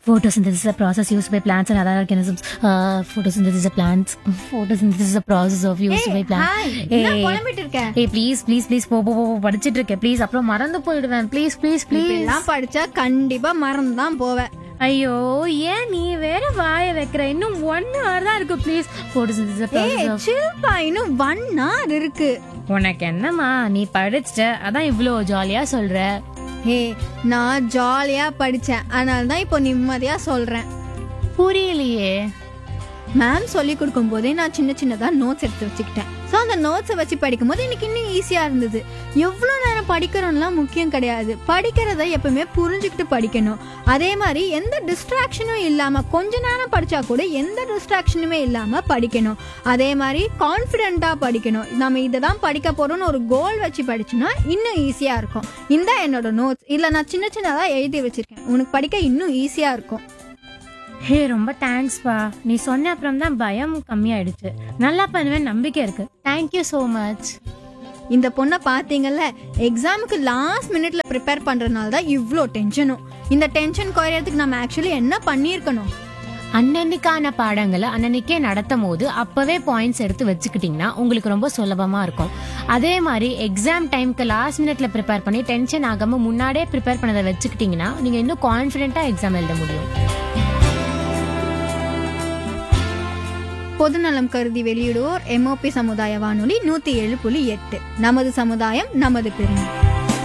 photosynthesis is a process used by plants and other organisms. Uh, photosynthesis is a plants. Photosynthesis is a process of used by plants. Hi என்ன புலம்பிட்டு இருக்க ஏய் please please please போ போ போ போ, படிச்சிட்டு இருக்கேன் ப்ளீஸ் அப்புறம் மறந்து போயிடுவேன் ப்ளீஸ் ப்ளீஸ் ப்ளீஸ் எல்லாம் படிச்சா கண்டிப்பா மறந்து தான் போவேன் ஐயோ ஏன் நீ வேற வாய வைக்கிற இன்னும் ஒன் ஹவர் தான் இருக்கு please photosynthesis is a process ஏய் of சில்பா இன்னும் ஒன் ஹவர் இருக்கு உனக்கு என்னம்மா நீ படிச்சிட்ட அதான் இவ்ளோ ஜாலியா சொல்ற ஹே நான் ஜாலியா படிச்சேன் அதனால தான் இப்போ நிம்மதியா சொல்றேன் புரியலையே மேம் சொல்லி கொடுக்கும் போதே நான் சின்ன சின்னதா நோட்ஸ் எடுத்து வச்சுக்கிட்டேன் ஸோ அந்த நோட்ஸை வச்சு படிக்கும் போது எனக்கு இன்னும் ஈஸியா இருந்தது எவ்வளோ நேரம் படிக்கிறோம்லாம் முக்கியம் கிடையாது படிக்கிறத எப்பவுமே புரிஞ்சுக்கிட்டு படிக்கணும் அதே மாதிரி எந்த டிஸ்ட்ராக்ஷனும் இல்லாம கொஞ்ச நேரம் படிச்சா கூட எந்த டிஸ்ட்ராக்ஷனுமே இல்லாம படிக்கணும் அதே மாதிரி கான்ஃபிடென்ட்டா படிக்கணும் நம்ம இதை தான் படிக்க போறோம்னு ஒரு கோல் வச்சு படிச்சோம்னா இன்னும் ஈஸியா இருக்கும் இந்த என்னோட நோட்ஸ் இல்ல நான் சின்ன சின்னதா எழுதி வச்சிருக்கேன் உனக்கு படிக்க இன்னும் ஈஸியா இருக்கும் ஹே ரொம்ப தேங்க்ஸ்ப்பா நீ சொன்ன அப்புறம் தான் பயம் கம்மியாயிடுச்சு நல்லா பண்ணுவேன் நம்பிக்கை இருக்கு தேங்க்யூ ஸோ மச் இந்த பொண்ணை பார்த்தீங்கல்ல எக்ஸாமுக்கு லாஸ்ட் மினிட்ல ப்ரிப்பேர் பண்றதுனால தான் இவ்வளோ டென்ஷனும் இந்த டென்ஷன் குறையறதுக்கு நம்ம ஆக்சுவலி என்ன பண்ணியிருக்கணும் அன்னன்னைக்கான பாடங்களை அன்னன்னைக்கே நடத்தும் போது அப்பவே பாயிண்ட்ஸ் எடுத்து வச்சுக்கிட்டிங்கன்னா உங்களுக்கு ரொம்ப சுலபமா இருக்கும் அதே மாதிரி எக்ஸாம் டைம்க்கு லாஸ்ட் மினிட்ல ப்ரிப்பேர் பண்ணி டென்ஷன் ஆகாம முன்னாடியே ப்ரிப்பேர் பண்ணதை வச்சுக்கிட்டிங்கன்னா நீங்க இன்னும் கான்ஃபிடென்ட்டா எக்ஸாம் எழுத முடியும் பொதுநலம் கருதி வெளியிடுவோர் எம்ஓபி சமுதாய வானொலி நூத்தி ஏழு புள்ளி எட்டு நமது சமுதாயம் நமது பெருமை